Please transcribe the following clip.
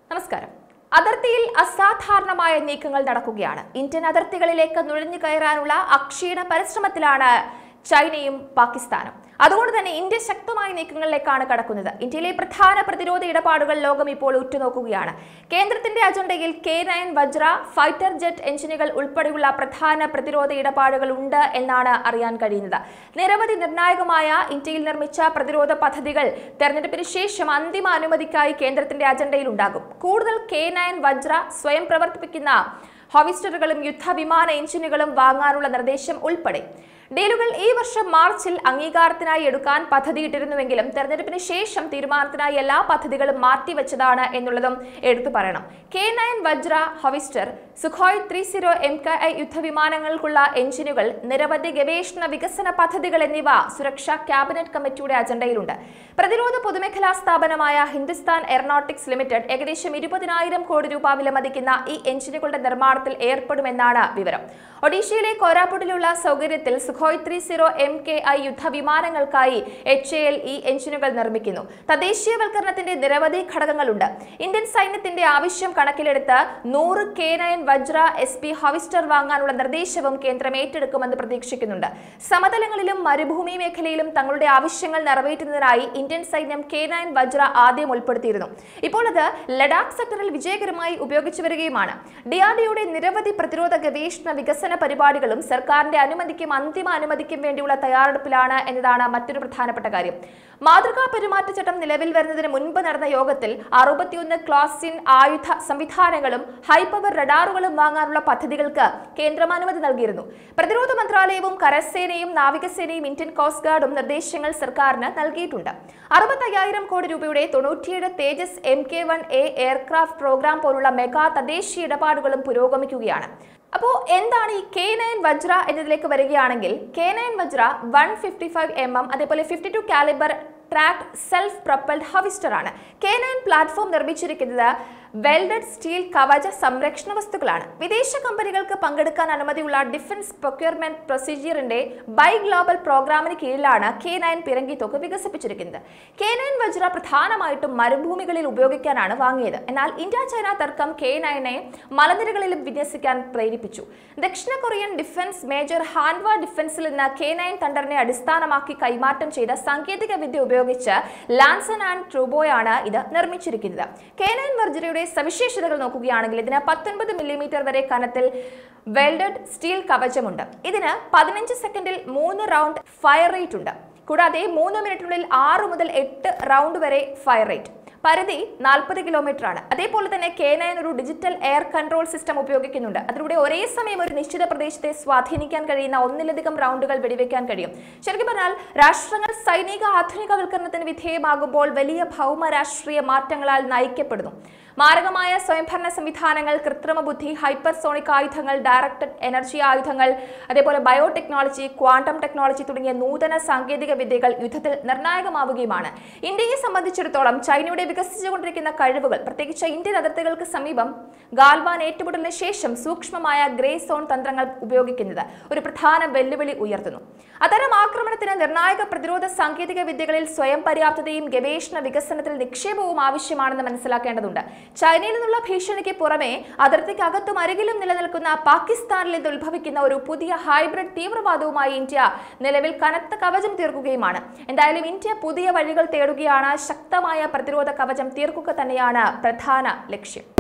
നമസ്കാരം അതിർത്തിയിൽ അസാധാരണമായ നീക്കങ്ങൾ നടക്കുകയാണ് ഇന്ത്യൻ അതിർത്തികളിലേക്ക് നുഴഞ്ഞു കയറാനുള്ള അക്ഷീണ പരിശ്രമത്തിലാണ് ചൈനയും പാകിസ്ഥാനും അതുകൊണ്ട് തന്നെ ഇന്ത്യ ശക്തമായ നീക്കങ്ങളിലേക്കാണ് കടക്കുന്നത് ഇന്ത്യയിലെ പ്രധാന പ്രതിരോധ ഇടപാടുകൾ ലോകം ഇപ്പോൾ ഉറ്റുനോക്കുകയാണ് കേന്ദ്രത്തിന്റെ അജണ്ടയിൽ K nine Vajra fighter jet എഞ്ചിനുകൾ ഉൾപ്പെടെയുള്ള പ്രധാന പ്രതിരോധ ഇടപാടുകൾ ഉണ്ട് എന്നാണ് അറിയാൻ കഴിയുന്നത് നിരവധി നിർണായകമായ ഇന്ത്യയിൽ നിർമ്മിച്ച പ്രതിരോധ പദ്ധതികൾ തെരഞ്ഞെടുപ്പിന് ശേഷം അന്തിമ അനുമതിക്കായി കേന്ദ്രത്തിന്റെ അജണ്ടയിൽ ഉണ്ടാകും കൂടുതൽ കെ നയൻ വജ്ര സ്വയം പ്രവർത്തിപ്പിക്കുന്ന ഹോവിസ്റ്ററുകളും യുദ്ധവിമാന എഞ്ചിനുകളും വാങ്ങാനുള്ള നിർദ്ദേശം ഉൾപ്പെടെ ഡീലുകൾ ഈ വർഷം മാർച്ചിൽ അംഗീകാരത്തിനായി എടുക്കാൻ പദ്ധതിയിട്ടിരുന്നുവെങ്കിലും തെരഞ്ഞെടുപ്പിന് ശേഷം തീരുമാനത്തിനായി എല്ലാ പദ്ധതികളും മാറ്റിവെച്ചതാണ് എന്നുള്ളതും എടുത്തു പറയണം കെ നയൻ വജ്ര ഹൊവിസ്റ്റർ Sukhoi three zero M K I യുദ്ധവിമാനങ്ങൾക്കുള്ള എഞ്ചിനുകൾ നിരവധി ഗവേഷണ വികസന പദ്ധതികൾ എന്നിവ സുരക്ഷാ ക്യാബിനറ്റ് കമ്മിറ്റിയുടെ അജണ്ടയിലുണ്ട് പ്രതിരോധ പൊതുമേഖലാ സ്ഥാപനമായ ഹിന്ദുസ്ഥാൻ എയറോനോട്ടിക്സ് ലിമിറ്റഡ് ഏകദേശം ഇരുപതിനായിരം കോടി രൂപ വിലമതിക്കുന്ന ഈ എഞ്ചിനുകളുടെ നിർമ്മാണത്തിൽ ഏർപ്പെടുമെന്നാണ് വിവരം ഒഡീഷയിലെ കോരാപുട്ടിലുള്ള സൗകര്യത്തിൽ Sukhoi three zero M K I യുദ്ധവിമാനങ്ങൾക്കായി എച്ച് എ എൽ ഈ എഞ്ചിനുകൾ നിർമ്മിക്കുന്നു തദ്ദേശീയവൽക്കരണത്തിന്റെ നിരവധി ഘടകങ്ങളുണ്ട് ഇന്ത്യൻ സൈന്യത്തിന്റെ ആവശ്യം കണക്കിലെടുത്ത് നൂറ് K nine Vajra S P ഹവിസ്റ്റർ വാങ്ങാനുള്ള നിർദ്ദേശവും കേന്ദ്രം ഏറ്റെടുക്കുമെന്ന് പ്രതീക്ഷിക്കുന്നുണ്ട് സമതലങ്ങളിലും മരുഭൂമി മേഖലയിലും തങ്ങളുടെ ആവശ്യങ്ങൾ നിറവേറ്റുന്നതിനായി ഇന്ത്യൻ സൈന്യം കെ നയൻ വജ്ര ആദ്യം ഉൾപ്പെടുത്തിയിരുന്നു ഇപ്പോൾ അത് ലഡാക്ക് സെക്ടറിൽ വിജയകരമായി ഉപയോഗിച്ചു വരികയുമാണ് ഡിആർഡിയുടെ നിരവധി പ്രതിരോധ ഗവേഷണ വികസന പരിപാടികളും സർക്കാരിന്റെ അനുമതിക്കും അന്തിമ അനുമതിക്കും വേണ്ടിയുള്ള തയ്യാറെടുപ്പിലാണ് എന്നതാണ് മറ്റൊരു പ്രധാനപ്പെട്ട കാര്യം മാതൃകാ പെരുമാറ്റച്ചട്ടം നിലവിൽ വരുന്നതിന് മുൻപ് നടന്ന യോഗത്തിൽ അറുപത്തിയൊന്ന് ക്ലാസിൻ ആയുധ സംവിധാനങ്ങളും ഹൈപവർ റഡാറുകളും വാങ്ങാനുള്ള പദ്ധതികൾക്ക് കേന്ദ്രം അനുമതി നൽകിയിരുന്നു പ്രതിരോധ മന്ത്രാലയവും കരസേനയും നാവികസേനയും ഇന്ത്യൻ കോസ്റ്റ് ഗാർഡും നിർദ്ദേശങ്ങൾ സർക്കാരിന് നൽകിയിട്ടുണ്ട് അറുപത്തയ്യായിരം കോടി രൂപയുടെ തൊണ്ണൂറ്റിയേഴ് Tejas M K one A aircraft programme പോലുള്ള മെഗാ തദ്ദേശീയ ഇടപാടുകളും പുരോഗമിക്കുകയാണ് അപ്പോൾ എന്താണ് ഈ കെ നയൻ വജ്ര എന്നതിലേക്ക് വരികയാണെങ്കിൽ K nine Vajra one fifty five M M അതേപോലെ fifty two calibre tracked self propelled ഹവിസ്റ്റർ ആണ് കെ നയൻ പ്ലാറ്റ്ഫോം നിർമ്മിച്ചിരിക്കുന്നത് വെൽഡഡ് സ്റ്റീൽ കവച സംരക്ഷണ വസ്തുക്കളാണ് വിദേശ കമ്പനികൾക്ക് പങ്കെടുക്കാൻ അനുമതിയുള്ള ഡിഫൻസ് പ്രൊക്യൂർമെന്റ് പ്രൊസീജിയറിന്റെ ബൈ ഗ്ലോബൽ പ്രോഗ്രാമിന് കീഴിലാണ് കെ നയൻ പിറങ്കി തോക്ക് വികസിപ്പിച്ചിരിക്കുന്നത് കെ നയൻ വജ്ര പ്രധാനമായിട്ടും മരുഭൂമികളിൽ ഉപയോഗിക്കാനാണ് വാങ്ങിയത് എന്നാൽ ഇന്ത്യ ചൈന തർക്കം കെ നയനെ മലനിരകളിലും വിന്യസിക്കാൻ പ്രേരിപ്പിച്ചു ദക്ഷിണ കൊറിയൻ ഡിഫൻസ് മേജർ ഹാൻവ ഡിഫൻസിൽ നിന്ന് കെ നയൻ തണ്ടറിനെ അടിസ്ഥാനമാക്കി കൈമാറ്റം ചെയ്ത സാങ്കേതിക വിദ്യ ഉപയോഗിച്ച് ലാൻസൺ ആൻഡ് ട്രൂബോയാണ് ഇത് നിർമ്മിച്ചിരിക്കുന്നത് കെ നയൻ വർജരയുടെ സവിശേഷതകൾ നോക്കുകയാണെങ്കിൽ ഇതിന് പത്തൊൻപത് മില്ലിമീറ്റർ വരെ കനത്തിൽ വെൽഡഡ് സ്റ്റീൽ കവചമുണ്ട് ഇതിന് പതിനഞ്ച് സെക്കൻഡിൽ മൂന്ന് റൗണ്ട് ഫയർ റേറ്റ് ഉണ്ട് കൂടാതെ മൂന്ന് മിനിറ്റിനുള്ളിൽ ആറ് മുതൽ എട്ട് റൗണ്ട് വരെ ഫയർ റേറ്റ് പരിധി നാൽപ്പത് കിലോമീറ്റർ ആണ് അതേപോലെ തന്നെ കെ നയൻ ഒരു ഡിജിറ്റൽ എയർ കൺട്രോൾ സിസ്റ്റം ഉപയോഗിക്കുന്നുണ്ട് അതിലൂടെ ഒരേ സമയം ഒരു നിശ്ചിത പ്രദേശത്തെ സ്വാധീനിക്കാൻ കഴിയുന്ന ഒന്നിലധികം റൗണ്ടുകൾ വെടിവെക്കാൻ കഴിയും ശരിക്കും പറഞ്ഞാൽ രാഷ്ട്രങ്ങൾ സൈനിക ആധുനികവൽക്കരണത്തിന് വിധേയമാകുമ്പോൾ വലിയ ഭൗമ രാഷ്ട്രീയ മാറ്റങ്ങളാൽ നയിക്കപ്പെടുന്നു മാരകമായ സ്വയംഭരണ സംവിധാനങ്ങൾ കൃത്രിമ ബുദ്ധി ഹൈപ്പർസോണിക് ആയുധങ്ങൾ ഡയറക്റ്റഡ് എനർജി ആയുധങ്ങൾ അതേപോലെ ബയോടെക്നോളജി ക്വാണ്ടം ടെക്നോളജി തുടങ്ങിയ നൂതന സാങ്കേതിക വിദ്യകൾ യുദ്ധത്തിൽ നിർണായകമാവുകയുമാണ് ഇന്ത്യയെ സംബന്ധിച്ചിടത്തോളം ചൈനയുടെ വികസിച്ചുകൊണ്ടിരിക്കുന്ന കഴിവുകൾ പ്രത്യേകിച്ച് ഇന്ത്യൻ അതിർത്തികൾക്ക് സമീപം ഗാൽവാൻ ഏറ്റുമുട്ടലിന് ശേഷം സൂക്ഷ്മമായ ഗ്രേ സോൺ തന്ത്രങ്ങൾ ഉപയോഗിക്കുന്നത് ഒരു പ്രധാന വെല്ലുവിളി ഉയർത്തുന്നു അത്തരം ആക്രമണത്തിന് നിർണായക പ്രതിരോധ സാങ്കേതിക വിദ്യകളിൽ സ്വയം പര്യാപ്തതയും ഗവേഷണ വികസനത്തിൽ നിക്ഷേപവും ആവശ്യമാണെന്ന് മനസ്സിലാക്കേണ്ടതുണ്ട് ചൈനയിൽ നിന്നുള്ള ഭീഷണിക്ക് പുറമെ അതിർത്തിക്കകത്തും അരികിലും നിലനിൽക്കുന്ന പാകിസ്ഥാനിൽ നിന്ന് ഉത്ഭവിക്കുന്ന ഒരു പുതിയ ഹൈബ്രിഡ് തീവ്രവാദവുമായി ഇന്ത്യ നിലവിൽ കനത്ത കവചം തീർക്കുകയുമാണ് എന്തായാലും ഇന്ത്യ പുതിയ വഴികൾ തേടുകയാണ് ശക്തമായ പ്രതിരോധ കവചം തീർക്കുക തന്നെയാണ് പ്രധാന ലക്ഷ്യം